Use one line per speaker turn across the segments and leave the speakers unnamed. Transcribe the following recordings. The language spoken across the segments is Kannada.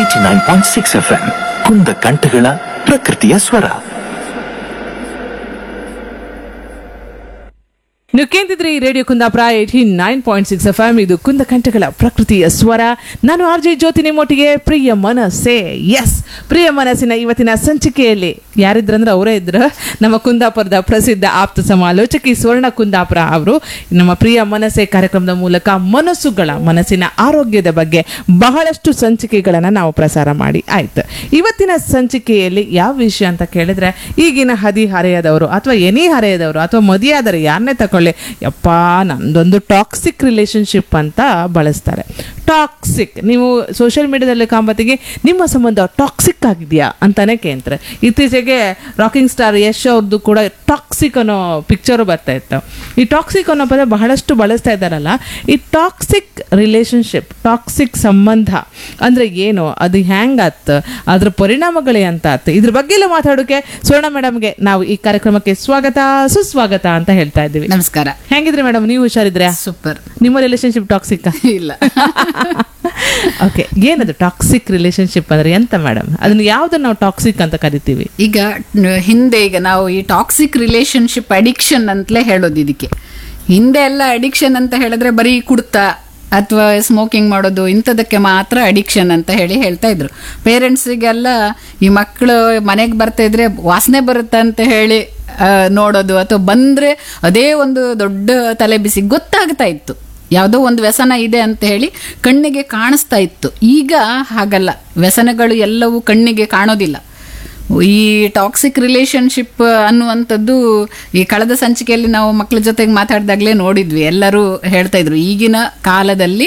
eighty nine point six FM ಎಂ ಕುಂದ ಕಂಠಗಳ ಪ್ರಕೃತಿಯ ಸ್ವರ
ನೀವು ಕೇಂದ್ರಿದ್ರಿ radio Kundapura eighty nine point six FM ಎಂ ಇದು ಕುಂದ ಕಂಠಗಳ ಪ್ರಕೃತಿಯ ಸ್ವರ ನಾನು ಆರ್ ಜೆ ಜ್ಯೋತಿ ನಿಮ್ಮೊಟ್ಟಿಗೆ ಪ್ರಿಯ ಮನಸ್ಸೇ ಎಸ್ ಪ್ರಿಯ ಮನಸ್ಸಿನ ಇವತ್ತಿನ ಸಂಚಿಕೆಯಲ್ಲಿ ಯಾರಿದ್ರಂದ್ರೆ ಅವರೇ ಇದ್ರು ನಮ್ಮ ಕುಂದಾಪುರದ ಪ್ರಸಿದ್ಧ ಆಪ್ತ ಸಮಾಲೋಚಕಿ ಸ್ವರ್ಣ ಕುಂದಾಪುರ ಅವರು ನಮ್ಮ ಪ್ರಿಯ ಮನಸ್ಸೇ ಕಾರ್ಯಕ್ರಮದ ಮೂಲಕ ಮನಸ್ಸುಗಳ ಮನಸ್ಸಿನ ಆರೋಗ್ಯದ ಬಗ್ಗೆ ಬಹಳಷ್ಟು ಸಂಚಿಕೆಗಳನ್ನು ನಾವು ಪ್ರಸಾರ ಮಾಡಿ ಆಯ್ತು ಇವತ್ತಿನ ಸಂಚಿಕೆಯಲ್ಲಿ ಯಾವ ವಿಷಯ ಅಂತ ಕೇಳಿದ್ರೆ ಈಗಿನ ಹದಿಹರೆಯದವರು ಅಥವಾ ಎನಿ ಹರೆಯದವರು ಅಥವಾ ಮದುವೆಯಾದರೆ ಯಾರನ್ನೇ ತಗೊಳ್ಳಿ ಯಪ್ಪ ನಂದೊಂದು ಟಾಕ್ಸಿಕ್ ರಿಲೇಶನ್ಶಿಪ್ ಅಂತ ಬಳಸ್ತಾರೆ ಟಾಕ್ಸಿಕ್ ನೀವು ಸೋಷಿಯಲ್ ಮೀಡಿಯಾದಲ್ಲಿ ಕಾಂಬತ್ತಿಗೆ ನಿಮ್ಮ ಸಂಬಂಧ ಟಾಕ್ಸಿಕ್ ಆಗಿದೆಯಾ ಅಂತಾನೆ ಕೇಳ್ತಾರೆ ಇತ್ತೀಚೆಗೆ ರಾಕಿಂಗ್ ಸ್ಟಾರ್ ಯಶ್ ಅವ್ರದ್ದು ಕೂಡ ಟಾಕ್ಸಿಕ್ ಅನ್ನೋ ಪಿಕ್ಚರು ಬರ್ತಾ ಇತ್ತು ಈ ಟಾಕ್ಸಿಕ್ ಅನ್ನೋ ಪದ ಬಹಳಷ್ಟು ಬಳಸ್ತಾ ಇದ್ದಾರಲ್ಲ ಈ ಟಾಕ್ಸಿಕ್ ರಿಲೇಶನ್ಶಿಪ್ ಟಾಕ್ಸಿಕ್ ಸಂಬಂಧ ಅಂದ್ರೆ ಏನು ಅದು ಹ್ಯಾಂಗಾತ್ ಅದ್ರ ಪರಿಣಾಮಗಳೇ ಅಂತ ಆತ್ ಇದ್ರ ಬಗ್ಗೆ ಎಲ್ಲ ಮಾತಾಡೋಕೆ ಸ್ವರ್ಣ ಮೇಡಮ್ಗೆ ನಾವು ಈ ಕಾರ್ಯಕ್ರಮಕ್ಕೆ ಸ್ವಾಗತ ಸುಸ್ವಾಗತ ಅಂತ ಹೇಳ್ತಾ ಇದ್ದೀವಿ
ನಮಸ್ಕಾರ
ಹೆಂಗಿದ್ರಿ ಮೇಡಮ್ ನೀವು ಹುಷಾರಿದ್ರೆ
ಸೂಪರ್
ನಿಮ್ಮ ರಿಲೇಶನ್ಶಿಪ್ ಟಾಕ್ಸಿಕ್
ಇಲ್ಲ
ಓಕೆ ಏನದು ಟಾಕ್ಸಿಕ್ ರಿಲೇಶನ್ಶಿಪ್ ಅಂದ್ರೆ ಎಂತ ಮೇಡಮ್ ಅದನ್ನ ಯಾವ್ದನ್ನ ನಾವು ಟಾಕ್ಸಿಕ್ ಅಂತ ಕರಿತೀವಿ
ಈಗ ನ- ಹಿಂದೆ ಈಗ ನಾವು ಈ ಟಾಕ್ಸಿಕ್ ರಿಲೇಶನ್ಶಿಪ್ ಅಡಿಕ್ಷನ್ ಅಂತಲೇ ಹೇಳೋದು ಇದಕ್ಕೆ ಹಿಂದೆ ಎಲ್ಲ ಅಡಿಕ್ಷನ್ ಅಂತ ಹೇಳಿದ್ರೆ ಬರೀ ಕುಡ್ತ ಅಥವಾ ಸ್ಮೋಕಿಂಗ್ ಮಾಡೋದು ಇಂಥದಕ್ಕೆ ಮಾತ್ರ ಅಡಿಕ್ಷನ್ ಅಂತ ಹೇಳಿ ಹೇಳ್ತಾ ಇದ್ರು ಪೇರೆಂಟ್ಸಿಗೆಲ್ಲ ಈ ಮಕ್ಕಳು ಮನೆಗೆ ಬರ್ತಾ ಇದ್ರೆ ವಾಸನೆ ಬರುತ್ತೆ ಅಂತ ಹೇಳಿ ಆ, ನೋಡೋದು ಅಥವಾ ಬಂದ್ರೆ ಅದೇ ಒಂದು ದೊಡ್ಡ ತಲೆ ಬಿಸಿ ಗೊತ್ತಾಗ್ತಾ ಇತ್ತು ಯಾವುದೋ ಒಂದು ವ್ಯಸನ ಇದೆ ಅಂತ ಹೇಳಿ ಕಣ್ಣಿಗೆ ಕಾಣಿಸ್ತಾ ಇತ್ತು ಈಗ ಹಾಗಲ್ಲ ವ್ಯಸನಗಳು ಎಲ್ಲವೂ ಕಣ್ಣಿಗೆ ಕಾಣೋದಿಲ್ಲ ಈ ಟಾಕ್ಸಿಕ್ ರಿಲೇಶನ್ಶಿಪ್ ಅನ್ನುವಂಥದ್ದು ಈ ಕಳೆದ ಸಂಚಿಕೆಯಲ್ಲಿ ನಾವು ಮಕ್ಕಳ ಜೊತೆಗೆ ಮಾತಾಡಿದಾಗಲೇ ನೋಡಿದ್ವಿ ಎಲ್ಲರೂ ಹೇಳ್ತಾ ಇದ್ರು ಈಗಿನ ಕಾಲದಲ್ಲಿ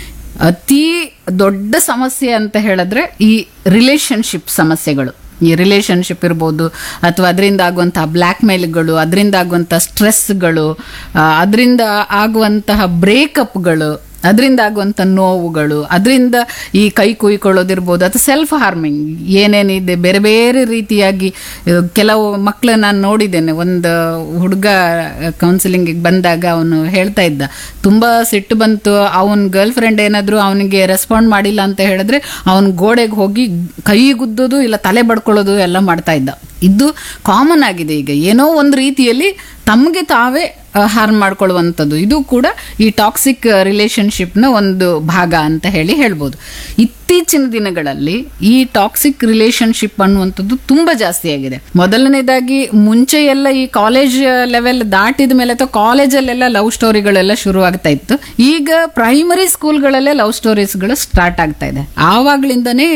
ಅತಿ ದೊಡ್ಡ ಸಮಸ್ಯೆ ಅಂತ ಹೇಳಿದ್ರೆ ಈ ರಿಲೇಶನ್ಶಿಪ್ ಸಮಸ್ಯೆಗಳು ಈ ರಿಲೇಶನ್ಶಿಪ್ ಇರ್ಬೋದು ಅಥವಾ ಅದರಿಂದ ಆಗುವಂತಹ ಬ್ಲ್ಯಾಕ್ ಮೇಲ್ಗಳು ಅದರಿಂದ ಆಗುವಂತಹ ಸ್ಟ್ರೆಸ್ಗಳು ಅದರಿಂದ ಆಗುವಂತಹ ಬ್ರೇಕಪ್ಗಳು ಅದರಿಂದ ಆಗುವಂಥ ನೋವುಗಳು ಅದರಿಂದ ಈ ಕೈ ಕುಯ್ಕೊಳ್ಳೋದಿರ್ಬೋದು ಅಥವಾ ಸೆಲ್ಫ್ ಹಾರ್ಮಿಂಗ್ ಏನೇನಿದೆ ಬೇರೆ ಬೇರೆ ರೀತಿಯಾಗಿ ಅಹ್, ಕೆಲವು ಮಕ್ಕಳು ನಾನು ನೋಡಿದ್ದೇನೆ ಒಂದು ಹುಡುಗ ಕೌನ್ಸಿಲಿಂಗಿಗೆ ಬಂದಾಗ ಅವನು ಹೇಳ್ತಾ ಇದ್ದ ತುಂಬ ಸಿಟ್ಟು ಬಂತು ಅವನ ಗರ್ಲ್ ಫ್ರೆಂಡ್ ಏನಾದರೂ ಅವನಿಗೆ ರೆಸ್ಪಾಂಡ್ ಮಾಡಿಲ್ಲ ಅಂತ ಹೇಳಿದ್ರೆ ಅವನ ಗೋಡೆಗೆ ಹೋಗಿ ಕೈ ಗುದ್ದೋದು ಇಲ್ಲ ತಲೆ ಬಡ್ಕೊಳ್ಳೋದು ಎಲ್ಲ ಮಾಡ್ತಾ ಇದ್ದ ಇದು ಕಾಮನ್ ಆಗಿದೆ ಈಗ ಏನೋ ಒಂದು ರೀತಿಯಲ್ಲಿ ತಮಗೆ ತಾವೇ ಹಾರ್ಮ್ ಮಾಡ್ಕೊಳ್ಳುವಂಥದ್ದು ಇದು ಕೂಡ ಈ ಟಾಕ್ಸಿಕ್ ರಿಲೇಶನ್ಶಿಪ್ನ ಒಂದು ಭಾಗ ಅಂತ ಹೇಳಿ ಹೇಳ್ಬೋದು ಇತ್ತೀಚಿನ ದಿನಗಳಲ್ಲಿ ಈ ಟಾಕ್ಸಿಕ್ ರಿಲೇಶನ್ಶಿಪ್ ಅನ್ನುವಂಥದ್ದು ತುಂಬ ಜಾಸ್ತಿ ಆಗಿದೆ ಮೊದಲನೇದಾಗಿ ಮುಂಚೆ ಎಲ್ಲ ಈ ಕಾಲೇಜ್ ಲೆವೆಲ್ ದಾಟಿದ ಮೇಲೆ ಅಥವಾ ಕಾಲೇಜಲ್ಲೆಲ್ಲ ಲವ್ ಸ್ಟೋರಿಗಳೆಲ್ಲ ಶುರು ಆಗ್ತಾ ಇತ್ತು ಈಗ ಪ್ರೈಮರಿ ಸ್ಕೂಲ್ಗಳಲ್ಲೇ ಲವ್ ಸ್ಟೋರೀಸ್ಗಳು ಸ್ಟಾರ್ಟ್ ಆಗ್ತಾ ಇದೆ ಆವಾಗ್ಲಿಂದನೇ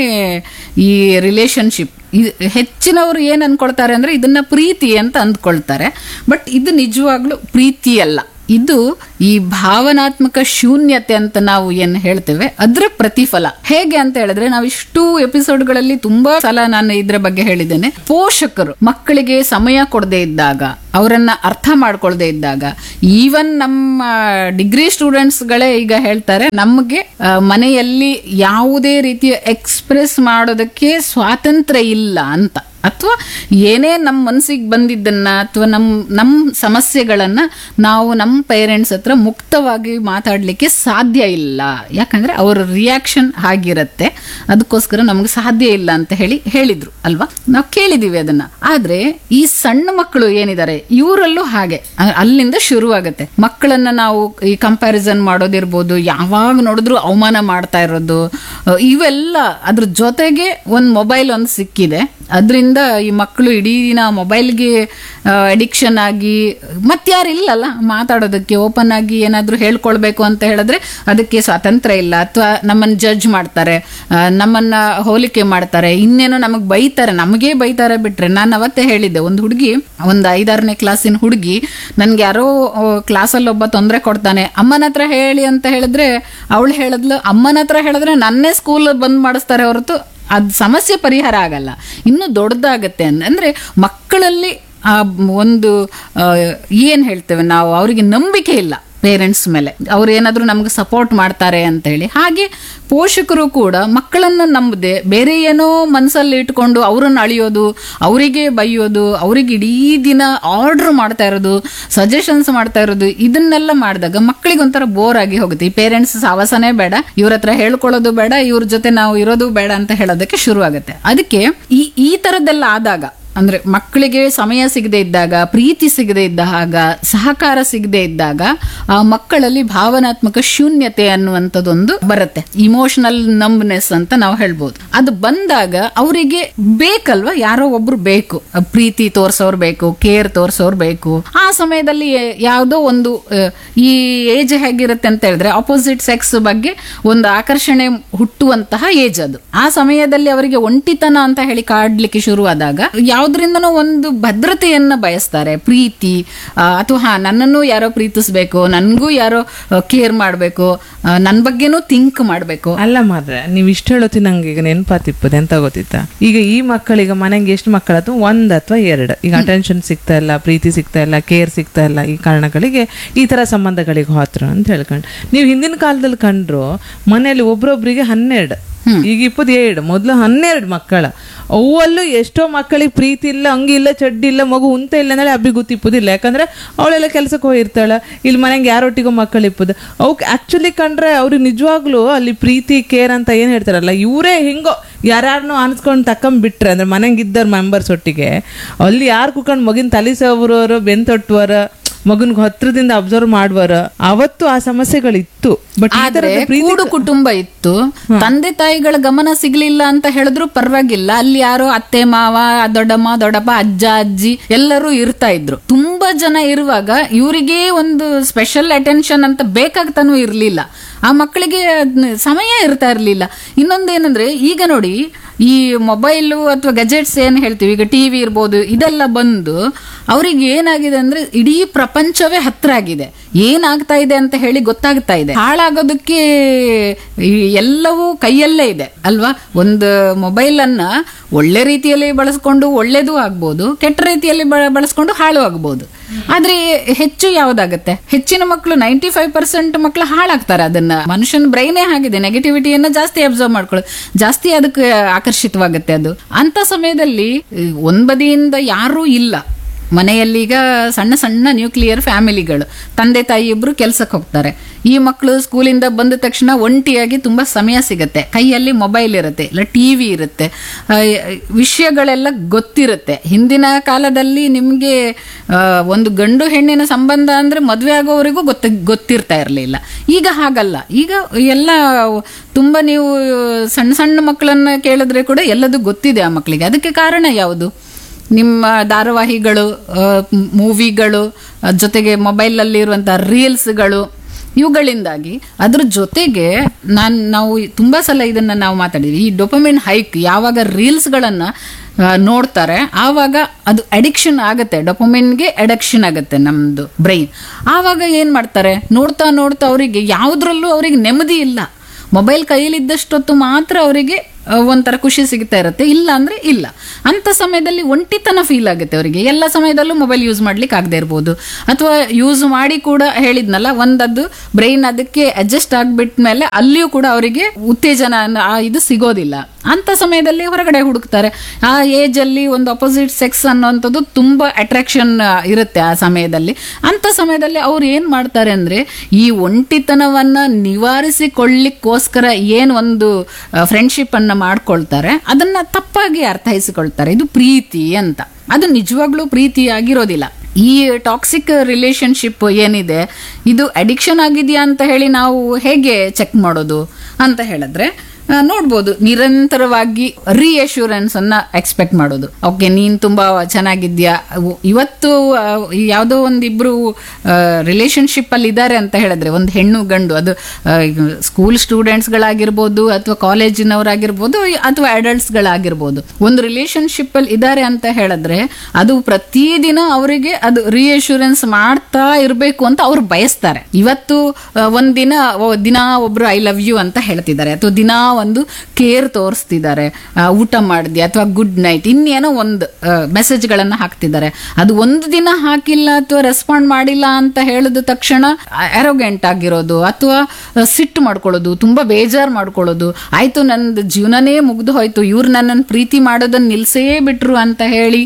ಈ ರಿಲೇಶನ್ಶಿಪ್ ಹೆಚ್ಚಿನವರು ಏನ್ ಅನ್ಕೊಳ್ತಾರೆ ಅಂದ್ರೆ ಇದನ್ನ ಪ್ರೀತಿ ಅಂತ ಅಂದ್ಕೊಳ್ತಾರೆ ಬಟ್ ಇದು ನಿಜವಾಗ್ಲೂ ಪ್ರೀತಿ ಅಲ್ಲ ಇದು ಈ ಭಾವನಾತ್ಮಕ ಶೂನ್ಯತೆ ಅಂತ ನಾವು ಏನ್ ಹೇಳ್ತೇವೆ ಅದ್ರ ಪ್ರತಿಫಲ ಹೇಗೆ ಅಂತ ಹೇಳಿದ್ರೆ ನಾವು ಇಷ್ಟು ಎಪಿಸೋಡ್ಗಳಲ್ಲಿ ತುಂಬಾ ಸಲ ನಾನು ಇದ್ರ ಬಗ್ಗೆ ಹೇಳಿದ್ದೇನೆ ಪೋಷಕರು ಮಕ್ಕಳಿಗೆ ಸಮಯ ಕೊಡದೇ ಇದ್ದಾಗ ಅವರನ್ನ ಅರ್ಥ ಮಾಡ್ಕೊಳ್ದೇ ಇದ್ದಾಗ ಈವನ್ ನಮ್ಮ ಡಿಗ್ರಿ ಸ್ಟೂಡೆಂಟ್ಸ್ಗಳೇ ಈಗ ಹೇಳ್ತಾರೆ ನಮಗೆ ಆ, ಮನೆಯಲ್ಲಿ ಯಾವುದೇ ರೀತಿಯ ಎಕ್ಸ್ಪ್ರೆಸ್ ಮಾಡೋದಕ್ಕೆ ಸ್ವಾತಂತ್ರ್ಯ ಇಲ್ಲ ಅಂತ ಅಥವಾ ಏನೇ ನಮ್ಮ ಮನಸ್ಸಿಗೆ ಬಂದಿದ್ದನ್ನ ಅಥವಾ ನಮ್ಮ ನಮ್ಮ ಸಮಸ್ಯೆಗಳನ್ನ ನಾವು ನಮ್ಮ ಪೇರೆಂಟ್ಸ್ ಹತ್ರ ಮುಕ್ತವಾಗಿ ಮಾತಾಡಲಿಕ್ಕೆ ಸಾಧ್ಯ ಇಲ್ಲ ಯಾಕಂದ್ರೆ ಅವರ ರಿಯಾಕ್ಷನ್ ಹಾಗಿರತ್ತೆ ಅದಕ್ಕೋಸ್ಕರ ನಮಗೆ ಸಾಧ್ಯ ಇಲ್ಲ ಅಂತ ಹೇಳಿ ಹೇಳಿದ್ರು ಅಲ್ವಾ ನಾವು ಕೇಳಿದೀವಿ ಅದನ್ನ ಆದ್ರೆ ಈ ಸಣ್ಣ ಮಕ್ಕಳು ಏನಿದ್ದಾರೆ ಇವರಲ್ಲೂ ಹಾಗೆ ಅ- ಅಲ್ಲಿಂದ ಶುರುವಾಗತ್ತೆ ಮಕ್ಕಳನ್ನ ನಾವು ಈ ಕಂಪ್ಯಾರಿಸನ್ ಮಾಡೋದಿರ್ಬೋದು ಯಾವಾಗ ನೋಡಿದ್ರು ಅವಮಾನ ಮಾಡ್ತಾ ಇರೋದು ಅ, ಇವೆಲ್ಲ ಅದ್ರ ಜೊತೆಗೆ ಒಂದು ಮೊಬೈಲ್ ಒಂದು ಸಿಕ್ಕಿದೆ ಅದರಿಂದ ಈ ಮಕ್ಕಳು ಇಡೀ ದಿನ ಮೊಬೈಲ್ಗೆ ಅಡಿಕ್ಷನ್ ಆಗಿ ಮತ್ಯಾರು ಇಲ್ಲಲ್ಲ ಮಾತಾಡೋದಕ್ಕೆ ಓಪನ್ ಆಗಿ ಏನಾದರೂ ಹೇಳ್ಕೊಳ್ಬೇಕು ಅಂತ ಹೇಳಿದ್ರೆ ಅದಕ್ಕೆ ಸ್ವಾತಂತ್ರ್ಯ ಇಲ್ಲ ಅಥವಾ ನಮ್ಮನ್ನು ಜಡ್ಜ್ ಮಾಡ್ತಾರೆ ಆ, ನಮ್ಮನ್ನ ಹೋಲಿಕೆ ಮಾಡ್ತಾರೆ ಇನ್ನೇನೋ ನಮಗೆ ಬೈತಾರೆ ನಮಗೇ ಬೈತಾರೆ ಬಿಟ್ರೆ ನಾನು ಅವತ್ತೇ ಹೇಳಿದ್ದೆ ಒಂದು ಹುಡುಗಿ ಒಂದು ಐದಾರನೇ ಕ್ಲಾಸಿನ ಹುಡುಗಿ ನನ್ಗೆ ಯಾರೋ ಕ್ಲಾಸಲ್ಲಿ ಒಬ್ಬ ತೊಂದರೆ ಕೊಡ್ತಾನೆ ಅಮ್ಮನ ಹತ್ರ ಹೇಳಿ ಅಂತ ಹೇಳಿದ್ರೆ ಅವಳು ಹೇಳಿದ್ಲು ಅಮ್ಮನ ಹತ್ರ ಹೇಳಿದ್ರೆ ನನ್ನೇ ಸ್ಕೂಲ್ ಬಂದ್ ಮಾಡಿಸ್ತಾರೆ ಹೊರತು ಅದ್ ಸಮಸ್ಯೆ ಪರಿಹಾರ ಆಗಲ್ಲ ಇನ್ನು ದೊಡ್ಡದಾಗತ್ತೆ ಅಂದ್- ಅಂದ್ರೆ ಮಕ್ಕಳಲ್ಲಿ ಆ ಒಂದು ಆ, ಏನ್ ಹೇಳ್ತೇವೆ ನಾವು ಅವರಿಗೆ ನಂಬಿಕೆ ಇಲ್ಲ ಪೇರೆಂಟ್ಸ್ ಮೇಲೆ ಅವ್ರು ಏನಾದರೂ ನಮ್ಗೆ ಸಪೋರ್ಟ್ ಮಾಡ್ತಾರೆ ಅಂತ ಹೇಳಿ ಹಾಗೆ ಪೋಷಕರು ಕೂಡ ಮಕ್ಕಳನ್ನ ನಂಬದೆ ಬೇರೆ ಏನೋ ಮನಸ್ಸಲ್ಲಿ ಇಟ್ಕೊಂಡು ಅವರನ್ನು ಅಳಿಯೋದು ಅವರಿಗೆ ಬೈಯೋದು ಅವ್ರಿಗೆ ಇಡೀ ದಿನ ಆರ್ಡರ್ ಮಾಡ್ತಾ ಇರೋದು ಸಜೆಷನ್ಸ್ ಮಾಡ್ತಾ ಇರೋದು ಇದನ್ನೆಲ್ಲ ಮಾಡಿದಾಗ ಮಕ್ಕಳಿಗೆ ಒಂಥರ ಬೋರ್ ಆಗಿ ಹೋಗುತ್ತೆ ಈ ಪೇರೆಂಟ್ಸ್ ಸಾವಾಸನೇ ಬೇಡ ಇವ್ರ ಹತ್ರ ಹೇಳ್ಕೊಳ್ಳೋದು ಬೇಡ ಇವ್ರ ಜೊತೆ ನಾವು ಇರೋದು ಬೇಡ ಅಂತ ಹೇಳೋದಕ್ಕೆ ಶುರು ಆಗುತ್ತೆ ಅದಕ್ಕೆ ಈ ಈ ತರದ್ದೆಲ್ಲ ಆದಾಗ ಅಂದ್ರೆ ಮಕ್ಕಳಿಗೆ ಸಮಯ ಸಿಗದೆ ಇದ್ದಾಗ ಪ್ರೀತಿ ಸಿಗದೆ ಇದ್ದಾಗ ಸಹಕಾರ ಸಿಗದೆ ಇದ್ದಾಗ ಆ ಮಕ್ಕಳಲ್ಲಿ ಭಾವನಾತ್ಮಕ ಶೂನ್ಯತೆ ಅನ್ನುವಂಥದ್ದೊಂದು ಬರುತ್ತೆ ಇಮೋಷನಲ್ ನಂಬ್ನೆಸ್ ಅಂತ ನಾವು ಹೇಳ್ಬೋದು ಅದು ಬಂದಾಗ ಅವರಿಗೆ ಬೇಕಲ್ವಾ ಯಾರೋ ಒಬ್ರು ಬೇಕು ಆ ಪ್ರೀತಿ ತೋರ್ಸೋರ್ ಬೇಕು ಕೇರ್ ತೋರ್ಸೋರ್ ಬೇಕು ಆ ಸಮಯದಲ್ಲಿ ಯಾವುದೋ ಒಂದು ಆ, ಈ ಏಜ್ ಹೇಗಿರುತ್ತೆ ಅಂತ ಹೇಳಿದ್ರೆ ಅಪೋಸಿಟ್ ಸೆಕ್ಸ್ ಬಗ್ಗೆ ಒಂದು ಆಕರ್ಷಣೆ ಹುಟ್ಟುವಂತಹ ಏಜ್ ಅದು ಆ ಸಮಯದಲ್ಲಿ ಅವರಿಗೆ ಒಂಟಿತನ ಅಂತ ಹೇಳಿ ಕಾಡ್ಲಿಕ್ಕೆ ಶುರುವಾದಾಗ ಯಾವ್ದ್ರಿಂದನೋ ಒಂದು ಭದ್ರತೆಯನ್ನ ಬಯಸ್ತಾರೆ ಪ್ರೀತಿ ಆ, ಅಥವಾ ಹಾ ನನ್ನನ್ನು ಯಾರೋ ಪ್ರೀತಿಸ್ಬೇಕು ನನ್ಗೂ ಯಾರೋ ಕೇರ್ ಮಾಡಬೇಕು ನನ್ನ ಬಗ್ಗೆನೂ ಥಿಂಕ್ ಮಾಡಬೇಕು
ಅಲ್ಲ ಮಾದ್ರೆ ನೀವು ಇಷ್ಟು ಹೇಳೋತಿ ನಂಗೆ ಈಗ ನೆನಪಾತಿಪ್ಪದೆ ಎಂತ ಗೊತ್ತಿತ್ತಾ ಈಗ ಈ ಮಕ್ಕಳಿಗೆ ಮನೆಗೆ ಎಷ್ಟು ಮಕ್ಕಳ ಅಥವಾ ಒಂದ್ ಅಥವಾ ಎರಡು ಈಗ ಅಟೆನ್ಷನ್ ಸಿಗ್ತಾ ಇಲ್ಲ ಪ್ರೀತಿ ಸಿಗ್ತಾ ಇಲ್ಲ ಕೇರ್ ಸಿಗ್ತಾ ಇಲ್ಲ ಈ ಕಾರಣಗಳಿಗೆ ಈ ತರ ಸಂಬಂಧಗಳಿಗೆ ಹೋತ್ರ ಅಂತ ಹೇಳ್ಕೊಂಡು ನೀವು ಹಿಂದಿನ ಕಾಲದಲ್ಲಿ ಕಂಡ್ರು ಮನೆಯಲ್ಲಿ ಒಬ್ರೊಬ್ರಿಗೆ ಹನ್ನೆರಡು ಈಗ ಇಪ್ಪತ್ತು ಏಳು ಮೊದಲು ಹನ್ನೆರಡು ಮಕ್ಕಳ ಅವಲ್ಲೂ ಎಷ್ಟೋ ಮಕ್ಕಳಿಗೆ ಪ್ರೀತಿ ಇಲ್ಲ ಹಂಗಿಲ್ಲ ಚಡ್ಡಿ ಇಲ್ಲ ಮಗು ಉಂತ ಇಲ್ಲ ಅಂದ್ರೆ ಅಬ್ಬಿ ಗೊತ್ತಿಪ್ಪುದಿಲ್ಲ ಯಾಕಂದ್ರೆ ಅವಳೆಲ್ಲ ಕೆಲ್ಸಕ್ಕೆ ಹೋಗಿರ್ತಾಳ ಇಲ್ಲಿ ಮನೆಗೆ ಯಾರೊಟ್ಟಿಗೂ ಮಕ್ಕಳು ಇಪ್ಪದು ಅವಕ್ಕೆ ಆಕ್ಚುಲಿ ಕಂಡ್ರೆ ಅವ್ರಿಗೆ ನಿಜವಾಗ್ಲೂ ಅಲ್ಲಿ ಪ್ರೀತಿ ಕೇರ್ ಅಂತ ಏನ್ ಹೇಳ್ತಾರಲ್ಲ ಇವರೇ ಹಿಂಗೋ ಯಾರ್ಯಾರನ್ನೋ ಅನ್ಸ್ಕೊಂಡು ತಕೊಂಬಿಟ್ರೆ ಅಂದ್ರೆ ಮನೆಗೆ ಇದ್ದವ್ರ ಮೆಂಬರ್ಸ್ ಒಟ್ಟಿಗೆ ಅಲ್ಲಿ ಯಾರು ಕುತ್ಕೊಂಡು ಮಗಿನ ತಲೆ ಸವರೋರು ಬೆನ್ ತೊಟ್ಟುವರ ಮಗನ್ಗೆ ಹತ್ರದಿಂದ ಅಬ್ಸರ್ವ್ ಮಾಡುವರ ಅವತ್ತು ಆ ಸಮಸ್ಯೆಗಳಿತ್ತು ಬಟ್ ಈ
ಆದ್ರೆ
ತರದ ಪ್ರೀತಿ
ಕೂಡು ಕುಟುಂಬ ಇತ್ತು ತಂದೆ ತಾಯಿಗಳ ಗಮನ ಸಿಗ್ಲಿಲ್ಲ ಅಂತ ಹೇಳಿದ್ರು ಪರವಾಗಿಲ್ಲ ಅಲ್ಲಿ ಯಾರೋ ಅತ್ತೆ ಮಾವ ದೊಡ್ಡಮ್ಮ ದೊಡ್ಡಪ್ಪ ಅಜ್ಜ ಅಜ್ಜಿ ಎಲ್ಲರೂ ಇರ್ತಾ ಇದ್ರು ತುಂಬಾ ಜನ ಇರುವಾಗ ಇವರಿಗೆ ಒಂದು ಸ್ಪೆಷಲ್ ಅಟೆನ್ಷನ್ ಅಂತ ಬೇಕಾಗ್ತಾನೂ ಇರ್ಲಿಲ್ಲ ಆ ಮಕ್ಕಳಿಗೆ ಅದ್ನ ಸಮಯ ಇರ್ತಾ ಇರ್ಲಿಲ್ಲ ಇನ್ನೊಂದೇನಂದ್ರೆ ಈಗ ನೋಡಿ ಈ ಮೊಬೈಲು ಅಥವಾ ಗೆಜೆಟ್ಸ್ ಏನ್ ಹೇಳ್ತೀವಿ ಈಗ ಟಿವಿ ಇರ್ಬೋದು ಇದೆಲ್ಲ ಬಂದು ಅವ್ರಿಗೆ ಏನಾಗಿದೆ ಅಂದ್ರೆ ಇಡೀ ಪ್ರಪಂಚವೇ ಹತ್ರ ಆಗಿದೆ ಏನಾಗ್ತಾ ಇದೆ ಅಂತ ಹೇಳಿ ಗೊತ್ತಾಗ್ತಾ ಇದೆ ಹಾಳಾಗೋದಕ್ಕೆ ಈ ಎಲ್ಲವೂ ಕೈಯಲ್ಲೇ ಇದೆ ಅಲ್ವಾ ಒಂದು ಮೊಬೈಲ್ ಅನ್ನ ಒಳ್ಳೆ ರೀತಿಯಲ್ಲಿ ಬಳಸ್ಕೊಂಡು ಒಳ್ಳೇದು ಆಗ್ಬೋದು ಕೆಟ್ಟ ರೀತಿಯಲ್ಲಿ ಬ- ಬಳಸ್ಕೊಂಡು ಹಾಳು ಆಗ್ಬೋದು ಆದ್ರೆ ಹೆಚ್ಚು ಯಾವ್ದಾಗತ್ತೆ ಹೆಚ್ಚಿನ ಮಕ್ಕಳು ನೈಂಟಿ ಫೈವ್ ಪರ್ಸೆಂಟ್ ಮಕ್ಕಳು ಹಾಳಾಗ್ತಾರೆ ಅದನ್ನ ಮನುಷ್ಯನ ಬ್ರೈನೇ ಆಗಿದೆ ನೆಗೆಟಿವಿಟಿಯನ್ನ ಜಾಸ್ತಿ ಅಬ್ಸರ್ವ್ ಮಾಡ್ಕೊಳ್ಳೋದು ಜಾಸ್ತಿ ಅದಕ್ಕೆ ಆಕರ್ಷಿತವಾಗುತ್ತೆ ಅದು ಅಂತ ಸಮಯದಲ್ಲಿ ಈ, ಒಂದ್ ಬದಿಯಿಂದ ಯಾರೂ ಇಲ್ಲ ಮನೆಯಲ್ಲಿ ಈಗ ಸಣ್ಣ ಸಣ್ಣ ನ್ಯೂಕ್ಲಿಯರ್ ಫ್ಯಾಮಿಲಿಗಳು ತಂದೆ ತಾಯಿ ಇಬ್ರು ಕೆಲ್ಸಕ್ಕೆ ಹೋಗ್ತಾರೆ ಈ ಮಕ್ಕಳು ಸ್ಕೂಲಿಂದ ಬಂದ ತಕ್ಷಣ ಒಂಟಿಯಾಗಿ ತುಂಬಾ ಸಮಯ ಸಿಗುತ್ತೆ ಕೈಯಲ್ಲಿ ಮೊಬೈಲ್ ಇರುತ್ತೆ ಇಲ್ಲ ಟಿವಿ ಇರುತ್ತೆ ಆ, ವಿಷಯಗಳೆಲ್ಲ ಗೊತ್ತಿರುತ್ತೆ ಹಿಂದಿನ ಕಾಲದಲ್ಲಿ ನಿಮಗೆ ಒಂದು ಗಂಡು ಹೆಣ್ಣಿನ ಸಂಬಂಧ ಅಂದ್ರೆ ಮದುವೆ ಆಗೋವರೆಗೂ ಗೊತ್ತ ಗೊತ್ತಿರ್ತಾ ಇರಲಿಲ್ಲ ಈಗ ಹಾಗಲ್ಲ ಈಗ ಎಲ್ಲ ತುಂಬಾ ನೀವು ಸಣ್ಣ ಸಣ್ಣ ಮಕ್ಕಳನ್ನ ಕೇಳಿದ್ರೆ ಕೂಡ ಎಲ್ಲದೂ ಗೊತ್ತಿದೆ ಆ ಮಕ್ಕಳಿಗೆ ಅದಕ್ಕೆ ಕಾರಣ ಯಾವುದು ನಿಮ್ಮ ಧಾರಾವಾಹಿಗಳು ಮೂವಿಗಳು ಜೊತೆಗೆ ಮೊಬೈಲಲ್ಲಿ ಇರುವಂತಹ ರೀಲ್ಸ್ಗಳು ಇವುಗಳಿಂದಾಗಿ ಅದ್ರ ಜೊತೆಗೆ ನಾನು ನಾವು ತುಂಬಾ ಸಲ ಇದನ್ನ ನಾವು ಮಾತಾಡಿದ್ವಿ ಈ ಡೊಪಮಿನ್ ಹೈಕ್ ಯಾವಾಗ ರೀಲ್ಸ್ಗಳನ್ನ ಆ, ನೋಡ್ತಾರೆ ಆವಾಗ ಅದು ಅಡಿಕ್ಷನ್ ಆಗುತ್ತೆ ಡೊಪಮಿನ್ಗೆ ಅಡಿಕ್ಷನ್ ಆಗುತ್ತೆ ನಮ್ದು ಬ್ರೈನ್ ಆವಾಗ ಏನ್ ಮಾಡ್ತಾರೆ ನೋಡ್ತಾ ನೋಡ್ತಾ ಅವರಿಗೆ ಯಾವುದ್ರಲ್ಲೂ ಅವರಿಗೆ ನೆಮ್ಮದಿ ಇಲ್ಲ ಮೊಬೈಲ್ ಕೈಯಲ್ಲಿದ್ದಷ್ಟೊತ್ತು ಮಾತ್ರ ಅವರಿಗೆ ಆ, ಒಂಥರ ಖುಷಿ ಸಿಗ್ತಾ ಇರುತ್ತೆ ಇಲ್ಲ ಅಂದ್ರೆ ಇಲ್ಲ ಅಂತ ಸಮಯದಲ್ಲಿ ಒಂಟಿತನ ಫೀಲ್ ಆಗುತ್ತೆ ಅವರಿಗೆ ಎಲ್ಲ ಸಮಯದಲ್ಲೂ ಮೊಬೈಲ್ ಯೂಸ್ ಮಾಡ್ಲಿಕ್ಕೆ ಆಗದೆ ಇರ್ಬೋದು ಅಥವಾ ಯೂಸ್ ಮಾಡಿ ಕೂಡ ಹೇಳಿದ್ನಲ್ಲ ಒಂದದ್ದು ಬ್ರೈನ್ ಅದಕ್ಕೆ ಅಡ್ಜಸ್ಟ್ ಆಗ್ಬಿಟ್ಮೇಲೆ ಅಲ್ಲಿಯೂ ಕೂಡ ಅವರಿಗೆ ಉತ್ತೇಜನ ಅನ್ನೋ ಆ ಇದು ಸಿಗೋದಿಲ್ಲ ಅಂತ ಸಮಯದಲ್ಲಿ ಹೊರಗಡೆ ಹುಡುಕ್ತಾರೆ ಆ ಏಜ್ ಅಲ್ಲಿ ಒಂದು ಅಪೋಸಿಟ್ ಸೆಕ್ಸ್ ಅನ್ನೋಂಥದ್ದು ತುಂಬಾ ಅಟ್ರಾಕ್ಷನ್ ಇರುತ್ತೆ ಆ ಸಮಯದಲ್ಲಿ ಅಂತ ಸಮಯದಲ್ಲಿ ಅವ್ರು ಏನ್ ಮಾಡ್ತಾರೆ ಅಂದ್ರೆ ಈ ಒಂಟಿತನವನ್ನ ನಿವಾರಿಸಿಕೊಳ್ಳಿಕ್ಕೋಸ್ಕರ ಏನ್ ಒಂದು ಫ್ರೆಂಡ್ಶಿಪ್ ಅನ್ನ ಮಾಡ್ಕೊಳ್ತಾರೆ ಅದನ್ನ ತಪ್ಪಾಗಿ ಅರ್ಥೈಸಿಕೊಳ್ತಾರೆ ಇದು ಪ್ರೀತಿ ಅಂತ ಅದು ನಿಜವಾಗ್ಲೂ ಪ್ರೀತಿ ಆಗಿರೋದಿಲ್ಲ ಈ ಟಾಕ್ಸಿಕ್ ರಿಲೇಶನ್ಶಿಪ್ ಏನಿದೆ ಇದು ಅಡಿಕ್ಷನ್ ಆಗಿದೆಯಾ ಅಂತ ಹೇಳಿ ನಾವು ಹೇಗೆ ಚೆಕ್ ಮಾಡೋದು ಅಂತ ಹೇಳಿದ್ರೆ ಆ, ನೋಡ್ಬೋದು ನಿರಂತರವಾಗಿ ರಿಯಶ್ಯೂರೆನ್ಸ್ ಅನ್ನ ಎಕ್ಸ್ಪೆಕ್ಟ್ ಮಾಡೋದು ಓಕೆ ನೀನ್ ತುಂಬಾ ಚೆನ್ನಾಗಿದ್ಯಾ ಅವು ಇವತ್ತು ಆ, ಈ ಯಾವುದೋ ಒಂದಿಬ್ರು ರಿಲೇಶನ್ಶಿಪ್ ಅಲ್ಲಿ ಇದ್ದಾರೆ ಅಂತ ಹೇಳಿದ್ರೆ ಒಂದು ಹೆಣ್ಣು ಗಂಡು ಅದು ಸ್ಕೂಲ್ ಸ್ಟೂಡೆಂಟ್ಸ್ ಗಳಾಗಿರ್ಬೋದು ಅಥವಾ ಕಾಲೇಜಿನವರಾಗಿರ್ಬೋದು ಅಥವಾ ಅಡಲ್ಟ್ಸ್ ಗಳಾಗಿರ್ಬೋದು ಒಂದು ರಿಲೇಶನ್ಶಿಪ್ ಅಲ್ಲಿ ಇದ್ದಾರೆ ಅಂತ ಹೇಳಿದ್ರೆ ಅದು ಪ್ರತಿದಿನ ಅವರಿಗೆ ಅದು ರಿಯಶ್ಯೂರೆನ್ಸ್ ಮಾಡ್ತಾ ಇರಬೇಕು ಅಂತ ಅವ್ರು ಬಯಸ್ತಾರೆ ಇವತ್ತು ಆ, ಒಂದಿನ ಓ, ದಿನ ಒಬ್ರು ಐ ಲವ್ ಯು ಅಂತ ಹೇಳ್ತಿದ್ದಾರೆ ಅಥವಾ ದಿನ ಒಂದು ಕೇರ್ ತೋರಿಸ್ತಿದ್ದಾರೆ ಆ, ಊಟ ಮಾಡಿದ್ಯಾ ಅಥವಾ ಗುಡ್ ನೈಟ್ ಇನ್ನೇನೋ ಒಂದು ಮೆಸೇಜ್ಗಳನ್ನು ಹಾಕ್ತಿದ್ದಾರೆ ಅದು ಒಂದು ದಿನ ಹಾಕಿಲ್ಲ ಅಥವಾ ರೆಸ್ಪಾಂಡ್ ಮಾಡಿಲ್ಲ ಅಂತ ಹೇಳಿದ ತಕ್ಷಣ ಅರೋಗೆಂಟ್ ಆಗಿರೋದು ಅಥವಾ ಆ, ಸಿಟ್ಟು ಮಾಡ್ಕೊಳ್ಳೋದು ತುಂಬಾ ಬೇಜಾರು ಮಾಡ್ಕೊಳ್ಳೋದು ಆಯ್ತು ನಂದು ಜೀವನನೇ ಮುಗ್ದು ಹೋಯ್ತು ಇವ್ರು ನನ್ನನ್ನು ಪ್ರೀತಿ ಮಾಡೋದನ್ನ ನಿಲ್ಸೇ ಬಿಟ್ರು ಅಂತ ಹೇಳಿ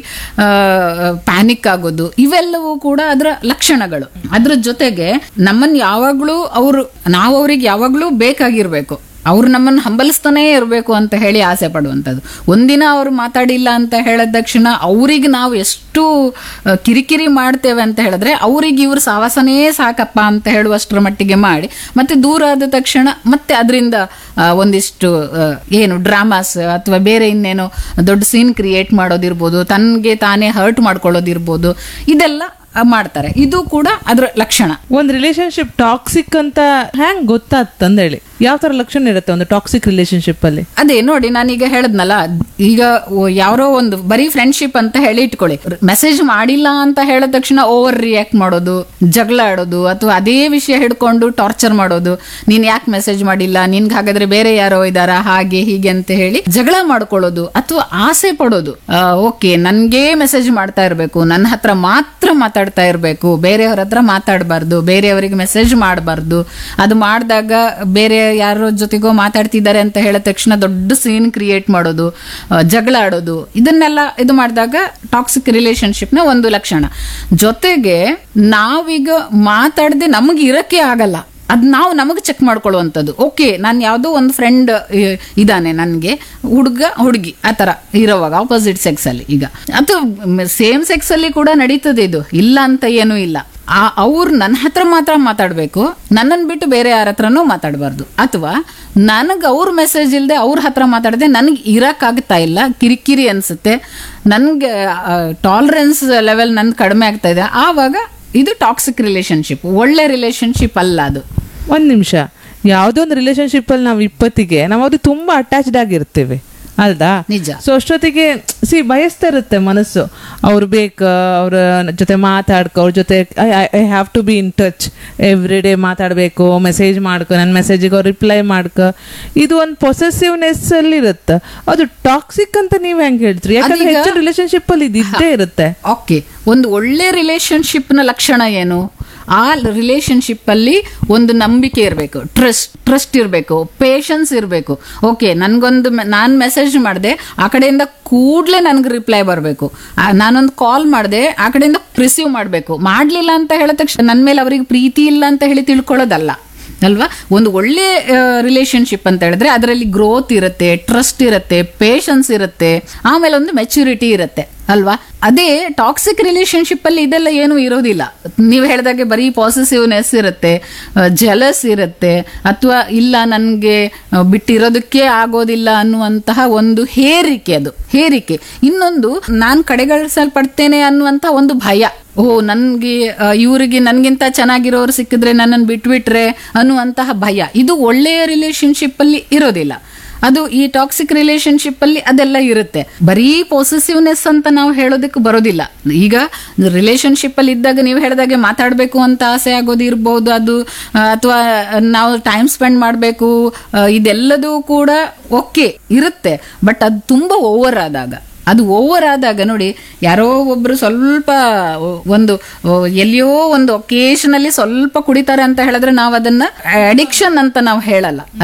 ಪ್ಯಾನಿಕ್ ಆಗೋದು ಇವೆಲ್ಲವೂ ಕೂಡ ಅದರ ಲಕ್ಷಣಗಳು ಅದ್ರ ಜೊತೆಗೆ ನಮ್ಮನ್ನ ಯಾವಾಗ್ಲೂ ಅವರು ನಾವು ಅವ್ರಿಗೆ ಯಾವಾಗ್ಲೂ ಬೇಕಾಗಿರ್ಬೇಕು ಅವ್ರು ನಮ್ಮನ್ನು ಹಂಬಲಿಸ್ತಾನೇ ಇರಬೇಕು ಅಂತ ಹೇಳಿ ಆಸೆ ಪಡುವಂಥದ್ದು ಒಂದಿನ ಅವ್ರು ಮಾತಾಡಿಲ್ಲ ಅಂತ ಹೇಳಿದ ತಕ್ಷಣ ಅವ್ರಿಗೆ ನಾವು ಎಷ್ಟು ಆ, ಕಿರಿಕಿರಿ ಮಾಡ್ತೇವೆ ಅಂತ ಹೇಳಿದ್ರೆ ಅವ್ರಿಗೆ ಇವ್ರ ಸಾವಾಸನೇ ಸಾಕಪ್ಪ ಅಂತ ಹೇಳುವಷ್ಟರ ಮಟ್ಟಿಗೆ ಮಾಡಿ ಮತ್ತೆ ದೂರ ಆದ ತಕ್ಷಣ ಮತ್ತೆ ಅದರಿಂದ ಒಂದಿಷ್ಟು ಆ, ಏನು ಡ್ರಾಮಾಸ್ ಅಥವಾ ಬೇರೆ ಇನ್ನೇನೋ ದೊಡ್ಡ ಸೀನ್ ಕ್ರಿಯೇಟ್ ಮಾಡೋದಿರ್ಬೋದು ತನ್ಗೆ ತಾನೇ ಹರ್ಟ್ ಮಾಡ್ಕೊಳ್ಳೋದಿರ್ಬೋದು ಇದೆಲ್ಲ ಆ, ಮಾಡ್ತಾರೆ ಇದು ಕೂಡ ಅದರ ಲಕ್ಷಣ
ಒಂದ್ ರಿಲೇಶನ್ಶಿಪ್ ಟಾಕ್ಸಿಕ್ ಅಂತ ಹ್ಯಾಂಗ್ ಗೊತ್ತಾಗ್ತಂದೇಳಿ ಯಾವ ತರ ಲಕ್ಷಣ ಇರುತ್ತೆ ಒಂದು ಟಾಕ್ಸಿಕ್ ರಿಲೇಶನ್ಶಿಪ್ ಅಲ್ಲಿ
ಅದೇ ನೋಡಿ ನಾನೀಗ ಹೇಳದ್ನಲ್ಲ ಈಗ ಓ- ಯಾರೋ ಒಂದು ಬರೀ ಫ್ರೆಂಡ್ಶಿಪ್ ಅಂತ ಹೇಳಿ ಇಟ್ಕೊಳ್ಳಿ ಮೆಸೇಜ್ ಮಾಡಿಲ್ಲ ಅಂತ ಹೇಳಿದ ತಕ್ಷಣ ಓವರ್ ರಿಯಾಕ್ಟ್ ಮಾಡೋದು ಜಗಳ ಆಡೋದು ಅಥವಾ ಅದೇ ವಿಷಯ ಹಿಡ್ಕೊಂಡು ಟಾರ್ಚರ್ ಮಾಡೋದು ನೀನ್ ಯಾಕೆ ಮೆಸೇಜ್ ಮಾಡಿಲ್ಲ ನಿನ್ಗೆ ಹಾಗಾದ್ರೆ ಬೇರೆ ಯಾರೋ ಇದಾರ ಹಾಗೆ ಹೀಗೆ ಅಂತ ಹೇಳಿ ಜಗಳ ಮಾಡ್ಕೊಳ್ಳೋದು ಅಥವಾ ಆಸೆ ಪಡೋದು ಓಕೆ ನನ್ಗೆ ಮೆಸೇಜ್ ಮಾಡ್ತಾ ಇರ್ಬೇಕು ನನ್ನ ಹತ್ರ ಮಾತ್ರ ಮಾತಾಡ್ತಾ ಇರ್ಬೇಕು ಬೇರೆಯವ್ರ ಹತ್ರ ಮಾತಾಡಬಾರ್ದು ಬೇರೆಯವರಿಗೆ ಮೆಸೇಜ್ ಮಾಡಬಾರ್ದು ಅದು ಮಾಡಿದಾಗ ಬೇರೆ ಯಾರ ಜೊತೆಗೋ ಮಾತಾಡ್ತಿದ್ದಾರೆ ಅಂತ ಹೇಳಿದ ತಕ್ಷಣ ದೊಡ್ಡ ಸೀನ್ ಕ್ರಿಯೇಟ್ ಮಾಡೋದು ಆ, ಜಗಳ ಆಡೋದು ಇದನ್ನೆಲ್ಲ ಇದು ಮಾಡಿದಾಗ ಟಾಕ್ಸಿಕ್ ರಿಲೇಶನ್ಶಿಪ್ನ ಒಂದು ಲಕ್ಷಣ ಜೊತೆಗೆ ನಾವೀಗ ಮಾತಾಡದೆ ನಮಗೆ ಇರಕ್ಕೆ ಆಗಲ್ಲ ಅದ್ ನಾವು ನಮಗೆ ಚೆಕ್ ಮಾಡ್ಕೊಳ್ಳುವಂಥದ್ದು ಓಕೆ ನಾನು ಯಾವುದೋ ಒಂದು ಫ್ರೆಂಡ್ ಇದ್ದಾನೆ ನನಗೆ ಹುಡುಗ ಹುಡುಗಿ ಆ ಥರ ಇರೋವಾಗ ಆಪೋಸಿಟ್ ಸೆಕ್ಸ್ ಅಲ್ಲಿ ಈಗ ಅಥವಾ ಸೇಮ್ ಸೆಕ್ಸ್ ಅಲ್ಲಿ ಕೂಡ ನಡೀತದೆ ಇದು ಇಲ್ಲ ಅಂತ ಏನೂ ಇಲ್ಲ ಆ ಅವ್ರು ನನ್ನ ಹತ್ರ ಮಾತ್ರ ಮಾತಾಡಬೇಕು ನನ್ನನ್ನು ಬಿಟ್ಟು ಬೇರೆ ಯಾರ ಹತ್ರನೂ ಮಾತಾಡಬಾರ್ದು ಅಥವಾ ನನಗೆ ಅವ್ರ ಮೆಸೇಜ್ ಇಲ್ಲದೆ ಅವ್ರ ಹತ್ರ ಮಾತಾಡದೆ ನನಗೆ ಇರೋಕ್ಕಾಗ್ತಾ ಇಲ್ಲ ಕಿರಿಕಿರಿ ಅನಿಸುತ್ತೆ ನನಗೆ ಟಾಲರೆನ್ಸ್ ಲೆವೆಲ್ ನಂದು ಕಡಿಮೆ ಆಗ್ತಾ ಇದೆ ಆವಾಗ ಇದು ಟಾಕ್ಸಿಕ್ ರಿಲೇಶನ್ಶಿಪ್ ಒಳ್ಳೆ ರಿಲೇಶನ್ಶಿಪ್ ಅಲ್ಲ ಅದು
ಒಂದ್ ನಿಮಿಷ ಯಾವುದೋ ಒಂದು ರಿಲೇಶನ್ಶಿಪ್ ಅಲ್ಲಿ ನಾವು ಇಪ್ಪತ್ತಿಗೆ ನಾವು ಅವ್ರಿಗೆ ತುಂಬಾ ಅಟ್ಯಾಚ್ಡ್ ಆಗಿರ್ತೇವೆ ಅಲ್ದಾ
ನಿಜ
ಸೊ ಅಷ್ಟೊತ್ತಿಗೆ ಸಿ ಬಯಸ್ತಾ ಇರುತ್ತೆ ಮನಸ್ಸು ಅವ್ರು ಬೇಕು ಅವ್ರ ಜೊತೆ ಮಾತಾಡ್ಕೊ ಅವ್ರ ಜೊತೆ I have to be in touch every day ಮಾತಾಡಬೇಕು ಮೆಸೇಜ್ ಮಾಡ್ಕೊ ನನ್ನ ಮೆಸೇಜಿಗೆ ಅವ್ರು ರಿಪ್ಲೈ ಮಾಡ್ಕೊ ಇದು ಒಂದು ಪೊಸೆಸಿವ್ನೆಸ್ ಅಲ್ಲಿ ಇರುತ್ತೆ ಅದು ಟಾಕ್ಸಿಕ್ ಅಂತ ನೀವ್ ಹೆಂಗ್ ಹೇಳ್ತೀರಿ ಯಾಕಂದ್ರೆ
ಅದೀಗ-
ಹೆಚ್ಚು ರಿಲೇಶನ್ಶಿಪ್ ಅಲ್ಲಿ ಇದು ಇದ್ದೇ ಇರುತ್ತೆ
ಓಕೆ ಒಂದು ಒಳ್ಳೆ ರಿಲೇಶನ್ಶಿಪ್ನ ಲಕ್ಷಣ ಏನು ಆ ರಿಲೇಶನ್ಶಿಪ್ ಅಲ್ಲಿ ಒಂದು ನಂಬಿಕೆ ಇರಬೇಕು ಟ್ರಸ್ಟ್ ಟ್ರಸ್ಟ್ ಇರಬೇಕು ಪೇಷನ್ಸ್ ಇರಬೇಕು ಓಕೆ ನನ್ಗೊಂದು ನಾನು ಮೆಸೇಜ್ ಮಾಡಿದೆ ಆ ಕಡೆಯಿಂದ ಕೂಡಲೇ ನನ್ಗೆ ರಿಪ್ಲೈ ಬರಬೇಕು ನಾನೊಂದು ಕಾಲ್ ಮಾಡಿದೆ ಆ ಕಡೆಯಿಂದ ರಿಸೀವ್ ಮಾಡಬೇಕು ಮಾಡಲಿಲ್ಲ ಅಂತ ಹೇಳಿದ ತಕ್ಷಣ ನನ್ನ ಮೇಲೆ ಅವರಿಗೆ ಪ್ರೀತಿ ಇಲ್ಲ ಅಂತ ಹೇಳಿ ತಿಳ್ಕೊಳ್ಳೋದಲ್ಲ ಅಲ್ವಾ ಒಂದು ಒಳ್ಳೆ ರಿಲೇಶನ್ಶಿಪ್ ಅಂತ ಹೇಳಿದ್ರೆ ಅದರಲ್ಲಿ ಗ್ರೋತ್ ಇರುತ್ತೆ ಟ್ರಸ್ಟ್ ಇರುತ್ತೆ ಪೇಷನ್ಸ್ ಇರುತ್ತೆ ಆಮೇಲೆ ಒಂದು ಮೆಚುರಿಟಿ ಇರುತ್ತೆ ಅಲ್ವಾ ಅದೇ ಟಾಕ್ಸಿಕ್ ರಿಲೇಶನ್ಶಿಪ್ ಅಲ್ಲಿ ಇದೆಲ್ಲ ಏನೂ ಇರೋದಿಲ್ಲ ನೀವು ಹೇಳಿದಾಗೆ ಬರೀ ಪಾಸಿಟಿವ್ನೆಸ್ ಇರುತ್ತೆ ಜಲಸ್ ಇರುತ್ತೆ ಅಥವಾ ಇಲ್ಲ ನನಗೆ ಬಿಟ್ಟಿರೋದಕ್ಕೆ ಆಗೋದಿಲ್ಲ ಅನ್ನುವಂತಹ ಒಂದು ಹೇರಿಕೆ ಅದು ಹೇರಿಕೆ ಇನ್ನೊಂದು ನಾನು ಕಡೆಗಣಿಸಲ್ಪಡ್ತೇನೆ ಅನ್ನುವಂಥ ಒಂದು ಭಯ ಓ ನನ್ಗೆ ಆ, ಇವ್ರಿಗೆ ನನ್ಗಿಂತ ಚೆನ್ನಾಗಿರೋರು ಸಿಕ್ಕಿದ್ರೆ ನನ್ನನ್ನು ಬಿಟ್ಬಿಟ್ರೆ ಅನ್ನುವಂತಹ ಭಯ ಇದು ಒಳ್ಳೆಯ ರಿಲೇಶನ್ಶಿಪ್ ಅಲ್ಲಿ ಇರೋದಿಲ್ಲ ಅದು ಈ ಟಾಕ್ಸಿಕ್ ರಿಲೇಶನ್ಶಿಪ್ ಅಲ್ಲಿ ಅದೆಲ್ಲ ಇರುತ್ತೆ ಬರೀ ಪೊಸೆಸಿವ್ನೆಸ್ ಅಂತ ನಾವು ಹೇಳೋದಕ್ಕೆ ಬರೋದಿಲ್ಲ ಈಗ ರಿಲೇಶನ್ಶಿಪ್ ಅಲ್ಲಿ ಇದ್ದಾಗ ನೀವು ಹೇಳಿದಾಗೆ ಮಾತಾಡಬೇಕು ಅಂತ ಆಸೆ ಆಗೋದು ಇರ್ಬೋದು ಅದು ಅಥವಾ ನಾವು ಟೈಮ್ ಸ್ಪೆಂಡ್ ಮಾಡಬೇಕು ಇದೆಲ್ಲದೂ ಕೂಡ ಓಕೆ ಇರುತ್ತೆ ಬಟ್ ಅದು ತುಂಬಾ ಓವರ್ ಆದಾಗ ಅದು ಓವರ್ ಆದಾಗ ನೋಡಿ ಯಾರೋ ಒಬ್ರು ಸ್ವಲ್ಪ ಒಂದು ಎಲ್ಲಿಯೋ ಒಂದು ಒಕೇಶನಲ್ಲಿ ಸ್ವಲ್ಪ ಕುಡಿತಾರೆ ಅಂತ ಹೇಳಿದ್ರೆ ನಾವು ಅದನ್ನ ಅಡಿಕ್ಷನ್ ಅಂತ ನಾವು ಹೇಳಲ್ಲ